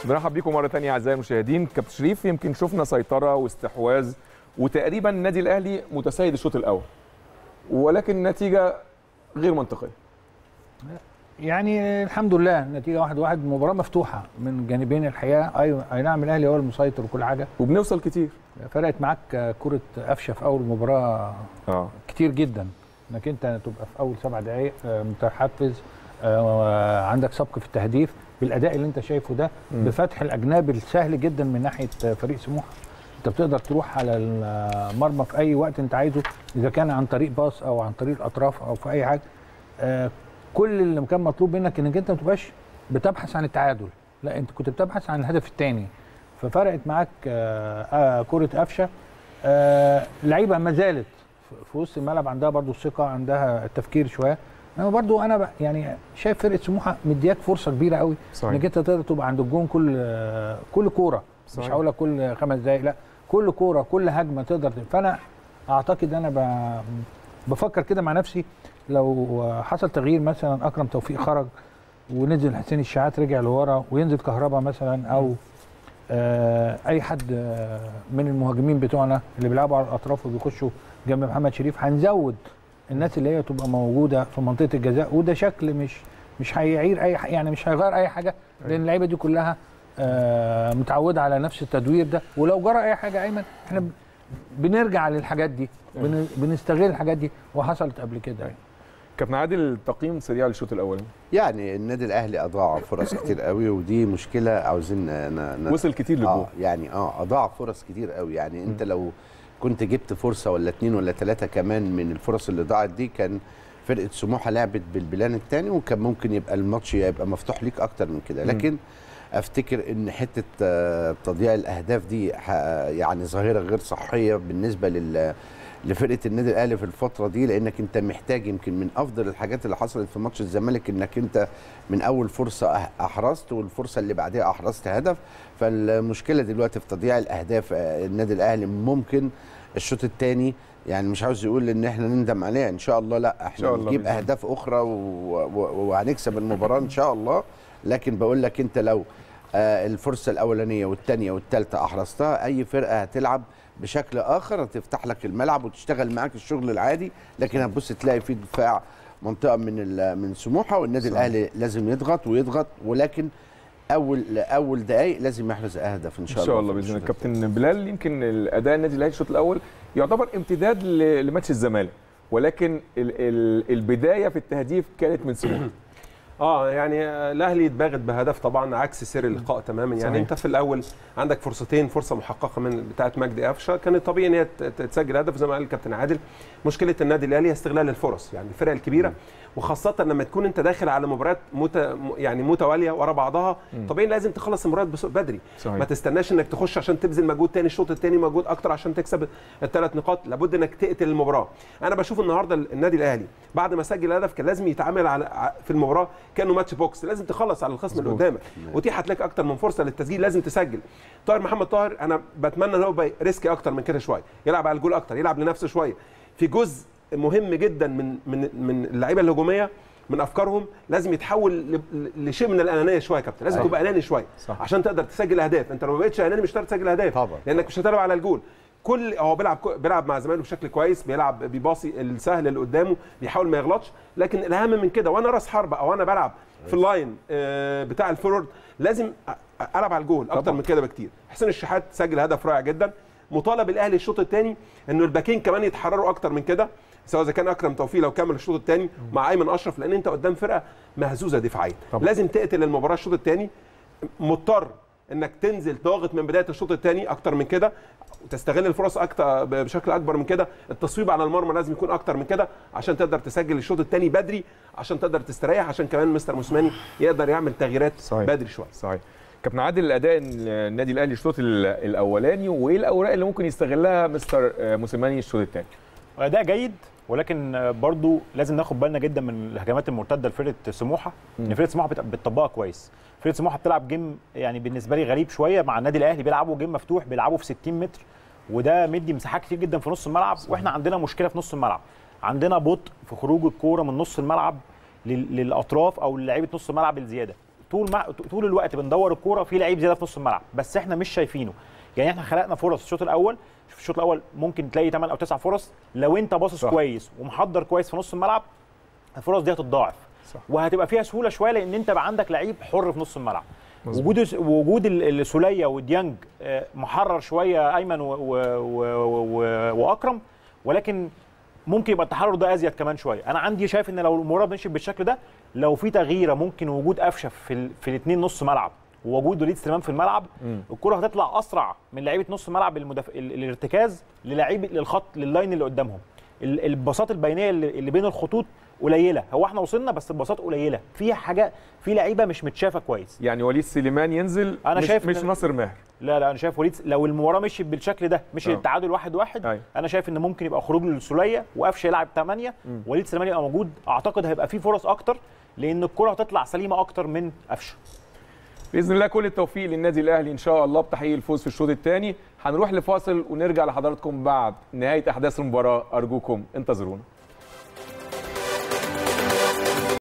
بنرحب بيكم مره ثانيه اعزائي المشاهدين كابتن شريف يمكن شفنا سيطره واستحواذ وتقريبا النادي الاهلي متسيد الشوط الاول ولكن النتيجه غير منطقيه يعني الحمد لله النتيجه واحد واحد مباراه مفتوحه من جانبين الحقيقه اي اي نعم الاهلي هو المسيطر وكل حاجه وبنوصل كتير فرقت معاك كره قفشه في اول مباراه اه كتير جدا انك انت تبقى في اول سبع دقائق آه، متحفز آه، عندك سبق في التهديف بالاداء اللي انت شايفه ده مم. بفتح الاجناب السهل جدا من ناحيه آه، فريق سموحه انت بتقدر تروح على المرمى في اي وقت انت عايزه اذا كان عن طريق باص او عن طريق الاطراف او في اي حاجه آه، كل اللي كان مطلوب منك انك انت ما تبقاش بتبحث عن التعادل لا انت كنت بتبحث عن الهدف الثاني ففرقت معاك آه، آه، كره قفشه آه، اللعيبه ما زالت في- في وسط الملعب عندها برضو الثقه عندها التفكير شويه انا برضو انا ب- يعني شايف فرقه سموحه مدياك فرصه كبيره قوي صحيح انك انت تقدر تبقى عند الجون كل آه، كل كوره مش صحيح. هقول لك كل خمس دقائق لا كل كوره كل هجمه تقدر ت- فانا اعتقد انا ب- بفكر كده مع نفسي لو حصل تغيير مثلا اكرم توفيق خرج ونزل حسين الشحات رجع لورا وينزل كهربا مثلا او آه اي حد آه من المهاجمين بتوعنا اللي بيلعبوا على الاطراف وبيخشوا جنب محمد شريف هنزود الناس اللي هي تبقى موجوده في منطقه الجزاء وده شكل مش مش هيعير اي ح- يعني مش هيغير اي حاجه لان اللعيبه دي كلها آه متعوده على نفس التدوير ده ولو جرى اي حاجه ايمن احنا ب- بنرجع للحاجات دي بن- بنستغل الحاجات دي وحصلت قبل كده يعني. كابتن عادل تقييم سريع للشوط الاول يعني النادي الاهلي اضاع فرص كتير قوي ودي مشكله عاوزين ن- ن- وصل كتير للجول اه يعني اه اضاع فرص كتير قوي يعني انت لو كنت جبت فرصه ولا اتنين ولا ثلاثه كمان من الفرص اللي ضاعت دي كان فرقه سموحه لعبت بالبلان الثاني وكان ممكن يبقى الماتش يبقى مفتوح ليك اكتر من كده لكن افتكر ان حته آه، تضييع الاهداف دي ح- يعني ظاهره غير صحيه بالنسبه لل لفرقه النادي الاهلي في الفتره دي لانك انت محتاج يمكن من افضل الحاجات اللي حصلت في ماتش الزمالك انك انت من اول فرصه أح- احرزت والفرصه اللي بعدها احرزت هدف فالمشكله دلوقتي في تضييع الاهداف آه، النادي الاهلي ممكن الشوط الثاني يعني مش عاوز يقول ان احنا نندم عليها ان شاء الله لا احنا شاء الله نجيب بإذن الله. اهداف اخرى و- و- وهنكسب المباراه ان شاء الله لكن بقول لك انت لو آه، الفرصه الاولانيه والثانيه والثالثه احرزتها اي فرقه هتلعب بشكل اخر هتفتح لك الملعب وتشتغل معاك الشغل العادي لكن هتبص تلاقي في دفاع منطقه من ال- من سموحه والنادي صحيح. الاهلي لازم يضغط ويضغط ولكن اول اول دقائق لازم يحرز اهداف ان شاء ان الله شاء الله في باذن الله الشوط الثاني. كابتن بلال يمكن الاداء النادي الاهلي الشوط الاول يعتبر امتداد ل- لماتش الزمالك ولكن ال ال البدايه في التهديف كانت من سموحه اه يعني الاهلي اتباغت بهدف طبعا عكس سير اللقاء تماما يعني صحيح. انت في الاول عندك فرصتين فرصه محققه من بتاعه مجدي قفشه كان الطبيعي ان هي ت- ت- تسجل هدف زي ما قال الكابتن عادل مشكله النادي الاهلي هي استغلال الفرص يعني الفرق الكبيره وخاصه لما تكون انت داخل على مباريات مت... م- يعني متواليه ورا بعضها طبيعي لازم تخلص المباريات بس- بدري صحيح. ما تستناش انك تخش عشان تبذل مجهود تاني الشوط الثاني مجهود اكتر عشان تكسب الثلاث نقاط لابد انك تقتل المباراه انا بشوف النهارده النادي الاهلي بعد ما سجل هدف كان لازم يتعامل على ع- في المباراه كانه ماتش بوكس لازم تخلص على الخصم اللي مظبوط. قدامك اتيحت لك اكتر من فرصه للتسجيل لازم تسجل طاهر محمد طاهر انا بتمنى ان هو يبقى ريسكي اكتر من كده شويه يلعب على الجول اكتر يلعب لنفسه شويه في جزء مهم جدا من من من اللعيبه الهجوميه من افكارهم لازم يتحول ل- لشيء من الانانيه شويه يا كابتن لازم صح. تبقى اناني شويه صح. عشان تقدر تسجل اهداف انت لو ما بقتش اناني مش هتقدر تسجل اهداف طبعا. لانك مش هتلعب على الجول كل هو بيلعب بيلعب مع زمايله بشكل كويس بيلعب بيباصي السهل اللي قدامه بيحاول ما يغلطش لكن الاهم من كده وانا راس حربه او انا بلعب في اللاين آه، بتاع الفورورد لازم أ- العب على الجول اكتر طبعا. من كده بكتير حسين الشحات سجل هدف رائع جدا مطالب الاهلي الشوط الثاني انه الباكين كمان يتحرروا اكتر من كده سواء اذا كان اكرم توفيق لو كمل الشوط الثاني مع ايمن اشرف لان انت قدام فرقه مهزوزه دفاعيا طبعا. لازم تقتل المباراه الشوط الثاني مضطر انك تنزل ضاغط من بدايه الشوط الثاني اكتر من كده وتستغل الفرص اكتر بشكل اكبر من كده التصويب على المرمى لازم يكون اكتر من كده عشان تقدر تسجل الشوط الثاني بدري عشان تقدر تستريح عشان كمان مستر موسيماني يقدر يعمل تغييرات صحيح. بدري شويه صحيح كابتن عادل الاداء النادي الاهلي الشوط ال- الاولاني وايه الاوراق اللي ممكن يستغلها مستر آه، موسيماني الشوط الثاني اداء جيد ولكن برضو لازم ناخد بالنا جدا من الهجمات المرتده لفرقه سموحه ان فرقه سموحه بت- بتطبقها كويس فرقه سموحه بتلعب جيم يعني بالنسبه لي غريب شويه مع النادي الاهلي بيلعبوا جيم مفتوح بيلعبوا في 60 متر وده مدي مساحات كتير جدا في نص الملعب واحنا عندنا مشكله في نص الملعب عندنا بطء في خروج الكوره من نص الملعب لل- للاطراف او لعيبه نص الملعب الزياده طول ما طول الوقت بندور الكوره في لعيب زياده في نص الملعب بس احنا مش شايفينه يعني احنا خلقنا فرص الشوط الاول في الشوط الاول ممكن تلاقي 8 او 9 فرص لو انت باصص صح. كويس ومحضر كويس في نص الملعب الفرص دي هتتضاعف صح. وهتبقى فيها سهوله شويه لان انت بقى عندك لعيب حر في نص الملعب مظبوط. وجود وجود ال- السوليه وديانج آه، محرر شويه ايمن و و و و واكرم ولكن ممكن يبقى التحرر ده ازيد كمان شويه انا عندي شايف ان لو المباراه مشيت بالشكل ده لو في تغييره ممكن وجود قفشه في ال... في الاثنين نص ملعب ووجود وليد سليمان في الملعب مم. الكره هتطلع اسرع من لعيبه نص الملعب المدف... ال... الارتكاز للعيب للخط لللاين اللي قدامهم ال- الباصات البينيه اللي, اللي بين الخطوط قليله هو احنا وصلنا بس الباصات قليله في حاجه في لعيبه مش متشافه كويس يعني وليد سليمان ينزل أنا مش, شايف مش إن- ناصر ماهر لا لا انا شايف وليد لو المباراه مشيت بالشكل ده مشي آه. التعادل واحد واحد أيوة. انا شايف ان ممكن يبقى خروج للسوليه وقفشه يلعب 8 مم. وليد سليمان يبقى موجود اعتقد هيبقى في فرص اكتر لان الكره هتطلع سليمه اكتر من قفشه باذن الله كل التوفيق للنادي الاهلي ان شاء الله بتحقيق الفوز في الشوط الثاني هنروح لفاصل ونرجع لحضراتكم بعد نهايه احداث المباراه ارجوكم انتظرونا